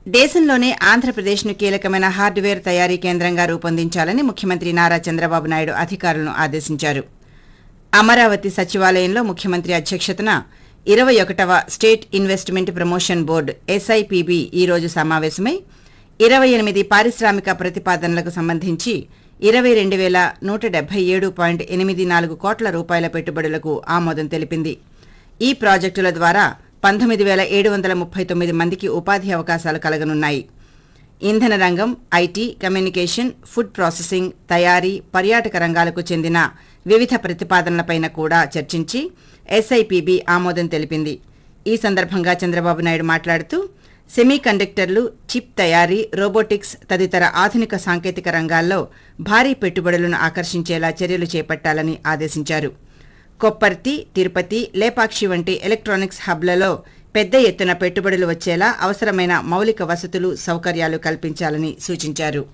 దేశంలోనే ఆంధ్రప్రదేశ్ను కీలకమైన హార్డ్వేర్ తయారీ కేంద్రంగా రూపొందించాలని ముఖ్యమంత్రి నారా చంద్రబాబు నాయుడు అధికారులను ఆదేశించారు అమరావతి సచివాలయంలో ముఖ్యమంత్రి అధ్యక్షతన ఇరవై ఒకటవ state investment promotion board SIPB ఈ రోజు సమావేశమై ఇరవై ఎనిమిది పారిశ్రామిక ప్రతిపాదనలకు సంబంధించి ఇరవై రెండు వేల నూట డెబ్బై ఏడు పాయింట్ ఎనిమిది నాలుగు కోట్ల రూపాయల పెట్టుబడులకు ఆమోదం తెలిపింది ఈ ప్రాజెక్టుల ద్వారా పంతొమ్మిది వేల ఏడు వందల ముప్పై తొమ్మిది మందికి ఉపాధి అవకాశాలు కలగనున్నాయి ఇంధన రంగం ఐటీ కమ్యూనికేషన్ ఫుడ్ ప్రాసెసింగ్ తయారీ పర్యాటక రంగాలకు చెందిన వివిధ ప్రతిపాదనలపైన కూడా చర్చించి ఎస్ఐపిబి ఆమోదం తెలిపింది ఈ సందర్భంగా చంద్రబాబు నాయుడు మాట్లాడుతూ సెమీ కండక్టర్లు చిప్ తయారీ రోబోటిక్స్ తదితర ఆధునిక సాంకేతిక రంగాల్లో భారీ పెట్టుబడులను ఆకర్షించేలా చర్యలు చేపట్టాలని ఆదేశించారు కొప్పర్తి తిరుపతి లేపాక్షి వంటి ఎలక్ట్రానిక్స్ హబ్లలో పెద్ద ఎత్తున పెట్టుబడులు వచ్చేలా అవసరమైన మౌలిక వసతులు సౌకర్యాలు కల్పించాలని సూచించారు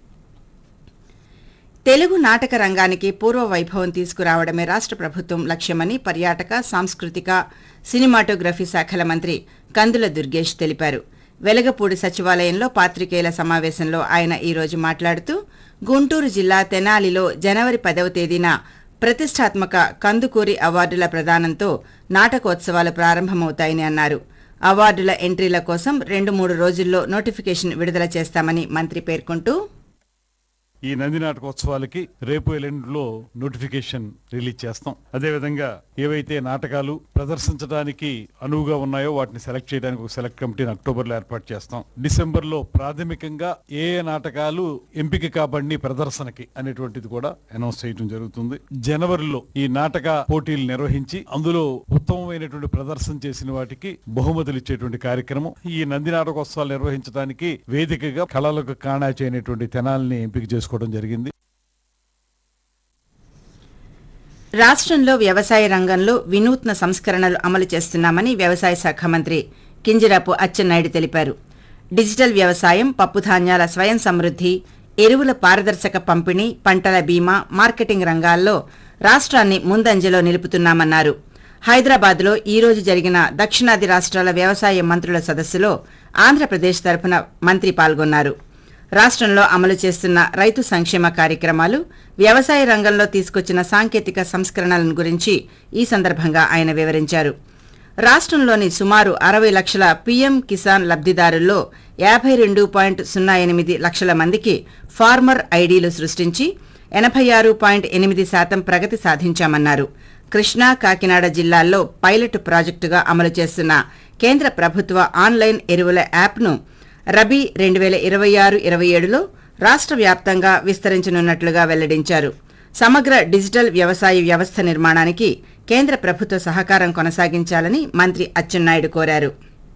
తెలుగు నాటక రంగానికి పూర్వ వైభవం తీసుకురావడమే రాష్ట్ర ప్రభుత్వం లక్ష్యమని పర్యాటక సాంస్కృతిక సినిమాటోగ్రఫీ శాఖల మంత్రి కందుల దుర్గేష్ తెలిపారు వెలగపూడి సచివాలయంలో పాత్రికేయుల సమావేశంలో ఆయన ఈ రోజు మాట్లాడుతూ గుంటూరు జిల్లా తెనాలిలో జనవరి పదవ తేదీన ప్రతిష్టాత్మక కందుకూరి అవార్డుల ప్రదానంతో నాటకోత్సవాలు ప్రారంభమవుతాయని అన్నారు అవార్డుల ఎంట్రీల కోసం రెండు మూడు రోజుల్లో నోటిఫికేషన్ విడుదల చేస్తామని మంత్రి పేర్కొంటూ ఈ నంది నాటకోత్సవాలకి రేపు ఎల్లుండిలో నోటిఫికేషన్ రిలీజ్ చేస్తాం అదేవిధంగా ఏవైతే నాటకాలు ప్రదర్శించడానికి అనువుగా ఉన్నాయో వాటిని సెలెక్ట్ చేయడానికి ఒక సెలెక్ట్ కమిటీని అక్టోబర్ లో ఏర్పాటు చేస్తాం డిసెంబర్ లో ప్రాథమికంగా ఏ ఏ నాటకాలు ఎంపిక కాబడి ప్రదర్శనకి అనేటువంటిది కూడా అనౌన్స్ చేయడం జరుగుతుంది జనవరిలో ఈ నాటక పోటీలు నిర్వహించి అందులో ఉత్తమమైనటువంటి ప్రదర్శన చేసిన వాటికి బహుమతులు ఇచ్చేటువంటి కార్యక్రమం ఈ నంది నాటకోత్సవాలు నిర్వహించడానికి వేదికగా కళలకు కాణాచి అయినటువంటి తెనాల్ని ఎంపిక చేసుకోవడం జరిగింది రాష్ట్రంలో వ్యవసాయ రంగంలో వినూత్న సంస్కరణలు అమలు చేస్తున్నామని వ్యవసాయ శాఖ మంత్రి కింజరాపు అచ్చెన్నాయుడు తెలిపారు డిజిటల్ వ్యవసాయం పప్పుధాన్యాల స్వయం సమృద్ధి ఎరువుల పారదర్శక పంపిణీ పంటల బీమా మార్కెటింగ్ రంగాల్లో రాష్ట్రాన్ని ముందంజలో నిలుపుతున్నామన్నారు హైదరాబాద్లో ఈ రోజు జరిగిన దక్షిణాది రాష్ట్రాల వ్యవసాయ మంత్రుల సదస్సులో ఆంధ్రప్రదేశ్ తరఫున మంత్రి పాల్గొన్నారు రాష్ట్రంలో అమలు చేస్తున్న రైతు సంక్షేమ కార్యక్రమాలు వ్యవసాయ రంగంలో తీసుకొచ్చిన సాంకేతిక సంస్కరణలను గురించి ఈ సందర్భంగా ఆయన వివరించారు రాష్ట్రంలోని సుమారు అరవై లక్షల పీఎం కిసాన్ లబ్దిదారుల్లో యాభై రెండు పాయింట్ సున్నా ఎనిమిది లక్షల మందికి ఫార్మర్ ఐడీలు సృష్టించి ఎనభై ఆరు పాయింట్ ఎనిమిది శాతం ప్రగతి సాధించామన్నారు కృష్ణా కాకినాడ జిల్లాల్లో పైలట్ ప్రాజెక్టుగా అమలు చేస్తున్న కేంద్ర ప్రభుత్వ ఆన్లైన్ ఎరువుల యాప్ను రబీ రెండు వేల ఇరవై ఆరు ఇరవై ఏడులో రాష్ట్ర వ్యాప్తంగా విస్తరించనున్నట్లుగా వెల్లడించారు సమగ్ర డిజిటల్ వ్యవసాయ వ్యవస్థ నిర్మాణానికి కేంద్ర ప్రభుత్వ సహకారం కొనసాగించాలని మంత్రి అచ్చెన్నాయుడు కోరారు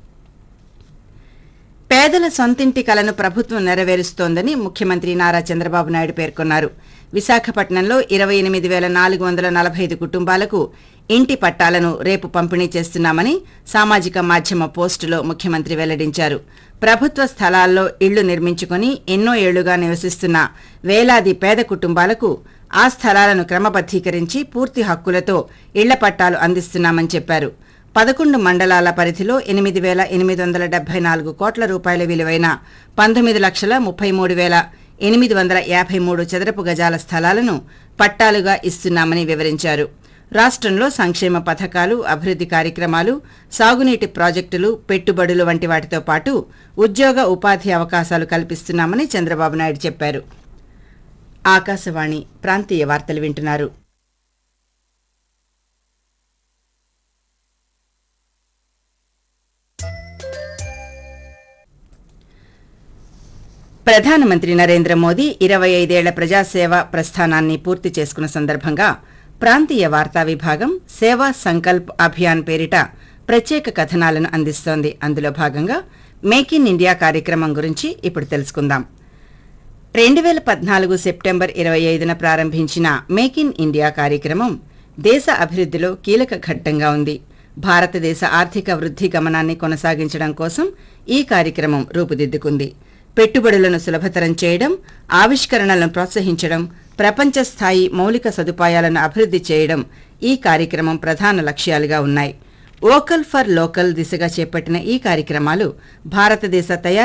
పేదల సొంతింటి కలను ప్రభుత్వం నెరవేరుస్తోందని ముఖ్యమంత్రి నారా చంద్రబాబు నాయుడు పేర్కొన్నారు విశాఖపట్నంలో ఇరవై ఎనిమిది వేల నాలుగు వందల నలభై ఐదు కుటుంబాలకు ఇంటి పట్టాలను రేపు పంపిణీ చేస్తున్నామని సామాజిక మాధ్యమ పోస్టులో ముఖ్యమంత్రి వెల్లడించారు ప్రభుత్వ స్థలాల్లో ఇళ్లు నిర్మించుకుని ఎన్నో ఏళ్లుగా నివసిస్తున్న వేలాది పేద కుటుంబాలకు ఆ స్థలాలను క్రమబద్దీకరించి పూర్తి హక్కులతో ఇళ్ల పట్టాలు అందిస్తున్నామని చెప్పారు పదకొండు మండలాల పరిధిలో ఎనిమిది వేల ఎనిమిది వందల డెబ్బై నాలుగు కోట్ల రూపాయల విలువైన పంతొమ్మిది లక్షల ముప్పై మూడు వేల ఎనిమిది వందల యాభై మూడు చదరపు గజాల స్థలాలను పట్టాలుగా ఇస్తున్నామని వివరించారు రాష్ట్రంలో సంక్షేమ పథకాలు అభివృద్ధి కార్యక్రమాలు సాగునీటి ప్రాజెక్టులు పెట్టుబడులు వంటి వాటితో పాటు ఉద్యోగ ఉపాధి అవకాశాలు కల్పిస్తున్నామని చంద్రబాబు నాయుడు చెప్పారు ఆకాశవాణి ప్రాంతీయ వార్తలు వింటున్నారు ప్రధానమంత్రి నరేంద్ర మోదీ ఇరవై ఐదేళ్ల ప్రజాసేవ ప్రస్థానాన్ని పూర్తి చేసుకున్న సందర్భంగా ప్రాంతీయ వార్తా విభాగం సేవా సంకల్ప్ అభియాన్ పేరిట ప్రత్యేక కథనాలను అందిస్తోంది అందులో భాగంగా మేక్ ఇన్ ఇండియా కార్యక్రమం గురించి ఇప్పుడు తెలుసుకుందాం రెండు వేల పద్నాలుగు సెప్టెంబర్ ఇరవై ఐదున ప్రారంభించిన మేక్ ఇన్ ఇండియా కార్యక్రమం దేశ అభివృద్ధిలో కీలక ఘట్టంగా ఉంది భారతదేశ ఆర్థిక వృద్ధి గమనాన్ని కొనసాగించడం కోసం ఈ కార్యక్రమం రూపుదిద్దుకుంది పెట్టుబడులను సులభతరం చేయడం ఆవిష్కరణలను ప్రోత్సహించడం ప్రపంచ స్థాయి మౌలిక సదుపాయాలను అభివృద్ధి చేయడం ఈ కార్యక్రమం ప్రధాన లక్ష్యాలుగా ఉన్నాయి వోకల్ ఫర్ లోకల్ దిశగా చేపట్టిన ఈ కార్యక్రమాలు భారతదేశ తయారీ